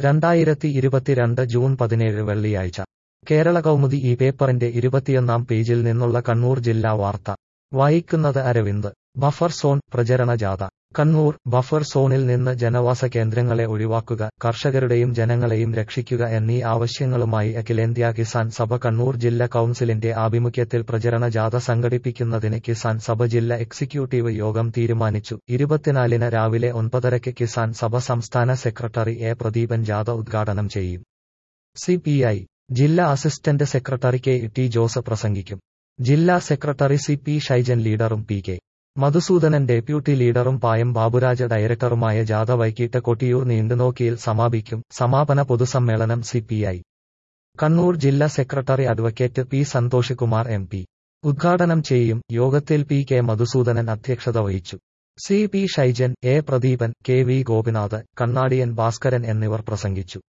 രണ്ടായിരത്തി ഇരുപത്തിരണ്ട് ജൂൺ പതിനേഴ് വെള്ളിയാഴ്ച കേരള കൗമുദി ഈ പേപ്പറിന്റെ ഇരുപത്തിയൊന്നാം പേജിൽ നിന്നുള്ള കണ്ണൂർ ജില്ലാ വാർത്ത വായിക്കുന്നത് അരവിന്ദ് ബഫർ സോൺ പ്രചരണ ജാഥ കണ്ണൂർ ബഫർ സോണിൽ നിന്ന് ജനവാസ കേന്ദ്രങ്ങളെ ഒഴിവാക്കുക കർഷകരുടെയും ജനങ്ങളെയും രക്ഷിക്കുക എന്നീ ആവശ്യങ്ങളുമായി അഖിലേന്ത്യാ കിസാൻ സഭ കണ്ണൂർ ജില്ലാ കൌൺസിലിന്റെ ആഭിമുഖ്യത്തിൽ പ്രചരണ ജാഥ സംഘടിപ്പിക്കുന്നതിന് കിസാൻ സഭ ജില്ലാ എക്സിക്യൂട്ടീവ് യോഗം തീരുമാനിച്ചു ഇരുപത്തിനാലിന് രാവിലെ ഒൻപതരയ്ക്ക് കിസാൻ സഭ സംസ്ഥാന സെക്രട്ടറി എ പ്രദീപൻ ജാഥ ഉദ്ഘാടനം ചെയ്യും സി ജില്ലാ assistant secretary K T Jose പ്രസംഗിക്കും ജില്ലാ സെക്രട്ടറി സി പി ഷൈജൻ ലീഡറും പി കെ മധുസൂദനൻ ഡെപ്യൂട്ടി ലീഡറും പായം ബാബുരാജ ഡയറക്ടറുമായ ജാഥ വൈകിട്ട് കൊട്ടിയൂർ നീണ്ടുനോക്കിയിൽ സമാപിക്കും സമാപന പൊതുസമ്മേളനം സി കണ്ണൂർ ജില്ലാ secretary advocate P Santhosh Kumar M P ഉദ്ഘാടനം ചെയ്യും യോഗത്തിൽ പി കെ മധുസൂദനൻ അധ്യക്ഷത വഹിച്ചു C P Shaijan A Pradeepan K V Gopinath Kannadiyan Bhaskaran എന്നിവർ പ്രസംഗിച്ചു